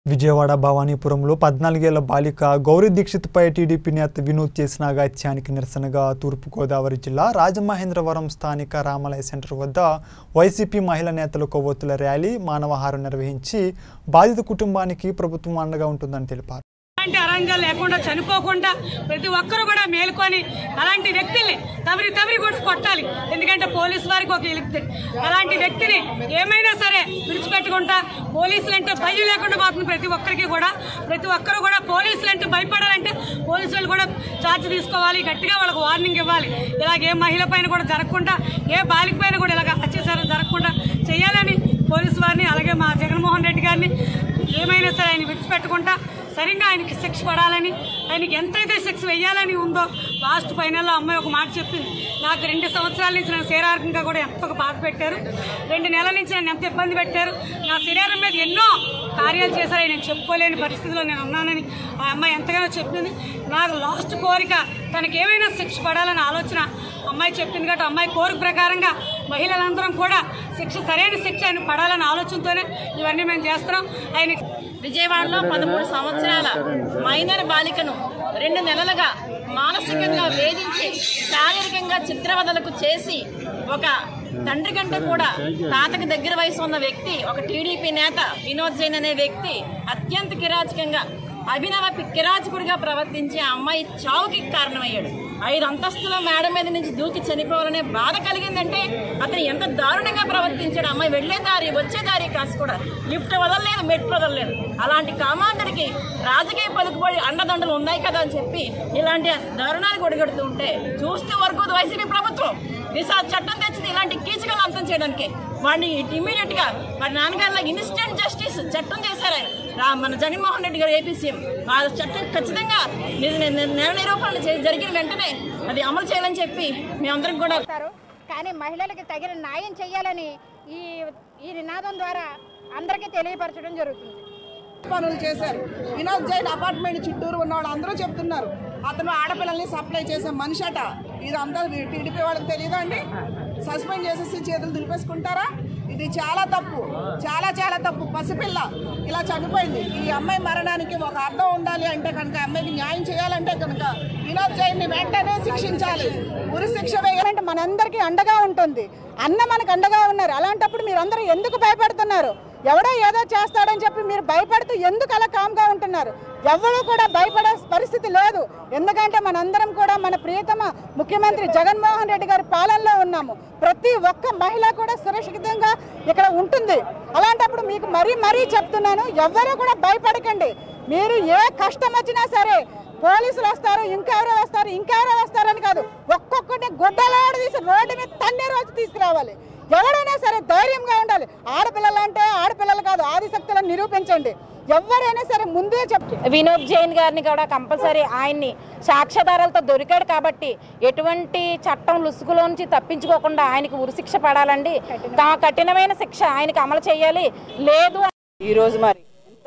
విజయవాడ భవానీపురంలో పద్నాలుగేళ్ల బాలిక గౌరీ దీక్షిత్పై టీడీపీ నేత వినోద్ చేసిన అగాత్యానికి నిరసనగా తూర్పుగోదావరి జిల్లా రాజమహేంద్రవరం స్థానిక రామాలయ సెంటర్ వద్ద వైసీపీ మహిళా నేతల కొవ్వొత్తుల ర్యాలీ మానవహారం నిర్వహించి బాధిత కుటుంబానికి ప్రభుత్వం అండగా ఉంటుందని తెలిపారు అలాంటి అరంగాలు లేకుండా చనిపోకుండా ప్రతి ఒక్కరు కూడా మేలుకొని అలాంటి వ్యక్తుల్ని తవరి తవరి కొట్టి కొట్టాలి ఎందుకంటే పోలీసు వారికి ఒక ఎలుగుతుంది అలాంటి వ్యక్తిని ఏమైనా సరే విడిచిపెట్టుకుంటా పోలీసులు అంటే భయం లేకుండా పోతుంది ప్రతి ఒక్కరికి కూడా ప్రతి ఒక్కరు కూడా పోలీసులు అంటే భయపడాలంటే పోలీసులు కూడా ఛార్జ్ తీసుకోవాలి గట్టిగా వాళ్ళకి వార్నింగ్ ఇవ్వాలి ఇలాగ ఏ మహిళ పైన కూడా జరగకుండా ఏ బాలిక పైన కూడా ఇలాగ అత్యాచారం జరగకుండా చేయాలని పోలీసు వారిని అలాగే మా జగన్మోహన్ రెడ్డి గారిని ఏమైనా సరే ఆయన విడిచిపెట్టుకుంటా సరిగ్గా ఆయనకి శిక్ష పడాలని ఆయనకి ఎంతైతే శిక్ష వెయ్యాలని ఉందో లాస్ట్ ఫైనల్లో అమ్మాయి ఒక మాట చెప్పింది నాకు రెండు సంవత్సరాల నుంచి నన్ను శరీరకంగా కూడా ఎంతో ఒక బాధ పెట్టారు రెండు నెలల నుంచి నన్ను ఎంత ఇబ్బంది పెట్టారు నా శరీరం మీద ఎన్నో కార్యాలు చేశారు నేను చెప్పుకోలేని పరిస్థితిలో నేను ఉన్నానని ఆ అమ్మాయి ఎంతగానో చెప్పింది నాకు లాస్ట్ కోరిక తనకి ఏమైనా శిక్ష పడాలని ఆలోచన అమ్మాయి చెప్పింది కాబట్టి అమ్మాయి కోరిక ప్రకారంగా మహిళలందరం కూడా శిక్ష సరైన శిక్ష ఆయన పడాలన్న ఆలోచనతోనే ఇవన్నీ మేము చేస్తున్నాం ఆయన విజయవాడలో పదమూడు సంవత్సరాల మైనర్ బాలికను రెండు నెలలుగా మానసికంగా వేధించి శారీరకంగా చిత్రవదలకు చేసి ఒక తండ్రి కంటే కూడా తాతకు దగ్గర వయసు ఉన్న వ్యక్తి ఒక టీడీపీ నేత వినోద్ జైన్ అనే వ్యక్తి అత్యంత కిరాచకంగా అభినవ పి- కిరాచకుడిగా ప్రవర్తించి ఆ అమ్మాయి చావుకి కారణమయ్యాడు ఐదు అంతస్తుల మేడ మీద నుంచి దూకి చనిపోవాలనే బాధ కలిగిందంటే అతను ఎంత దారుణంగా ప్రవర్తించాడు అమ్మాయి వెళ్లే దారి వచ్చే దారి కాస్త కూడా లిఫ్ట్ వదలలేదు మెట్లు వదలలేదు అలాంటి కామాంధుడికి రాజకీయ పలుకుబడి అండదండలు ఉన్నాయి కదా అని చెప్పి ఇలాంటి దారుణాలు కొడగడుతూ ఉంటే చూస్తూ వరకు వైసీపీ ప్రభుత్వం దిశ చట్టం తెచ్చింది ఇలాంటి కీచకాలు అంతం చేయడానికి వాడిని ఇమీడియట్ గా వాడి నాన్నగారిలో ఇన్స్టెంట్ జస్టిస్ చట్టం చేశారు ఆయన రా- మన జగన్మోహన్ రెడ్డి గారు ఏపీ సీఎం ఆ చట్టం ఖచ్చితంగా ని- ని- ని- నేర నిరూపణ చే- జరిగిన వెంటనే అది అమలు చేయాలని చెప్పి మేమందరం కూడా చేస్తారు కానీ మహిళలకి తగిన న్యాయం చేయాలని ఈ ఈ నినాదం ద్వారా అందరికీ తెలియపరచడం జరుగుతుంది పనులు చేశారు వినోద్ జైన్ అపార్ట్మెంట్ చుట్టూరు ఉన్నవాడు అందరూ చెప్తున్నారు అతను ఆడపిల్లల్ని సప్లై చేసే మనిషి అట ఇదంతా టీడీపీ వాళ్ళకి తెలియదా అండి సస్పెండ్ చేసేసి చేతులు దులిపేసుకుంటారా ఇది చాలా తప్పు చాలా చాలా తప్పు పసిపిల్ల ఇలా చనిపోయింది ఈ అమ్మాయి మరణానికి ఒక అర్థం ఉండాలి అంటే కనుక అమ్మాయికి న్యాయం చేయాలంటే కనుక వినోద్ జైన్ని వెంటనే శిక్షించాలి ఉరి శిక్ష వేయాలి గవర్నమెంట్ మనందరికీ అండగా ఉంటుంది అన్న మనకు అండగా ఉన్నారు అలాంటప్పుడు మీరందరూ ఎందుకు భయపడుతున్నారు ఎవడో ఏదో చేస్తాడని చెప్పి మీరు భయపడుతూ ఎందుకు అలా కామ్గా ఉంటున్నారు ఎవరు కూడా భయపడే పరిస్థితి లేదు ఎందుకంటే మనందరం కూడా మన ప్రియతమ ముఖ్యమంత్రి జగన్మోహన్ రెడ్డి గారి పాలనలో ఉన్నాము ప్రతి ఒక్క మహిళ కూడా సురక్షితంగా ఇక్కడ ఉంటుంది అలాంటప్పుడు మీకు మరీ మరీ చెప్తున్నాను ఎవ్వరూ కూడా భయపడకండి మీరు ఏ కష్టం వచ్చినా సరే పోలీసులు వస్తారు ఇంకెవరో వస్తారు ఇంకెవరో వస్తారని కాదు ఒక్కొక్కటి గుడ్డలాడ తీసి రోడ్డు మీద తన్నే రోజు తీసుకురావాలి ఎవరైనా సరే ధైర్యంగా ఉండాలి ఆడపిల్లలు అంటే ఆడపిల్లలు కాదు ఆదిశక్తులను నిరూపించండి ఎవరైనా సరే ముందే చెప్తే వినోద్ జైన్ గారిని కూడా కంపల్సరీ ఆయన్ని సాక్ష్యాధారాలతో దొరికాడు కాబట్టి ఎటువంటి చట్టం లుసుగులోంచి తప్పించుకోకుండా ఆయనకి ఉరిశిక్ష పడాలండి కా- కఠినమైన శిక్ష ఆయనకి అమలు చేయాలి లేదు ఈ రోజు మరి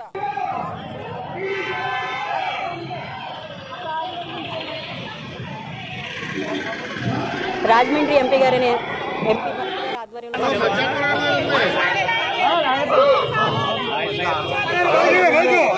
రాజమండ్రి ఎంపీ గారిని ఎంపీ ఆధ్వర్యంలో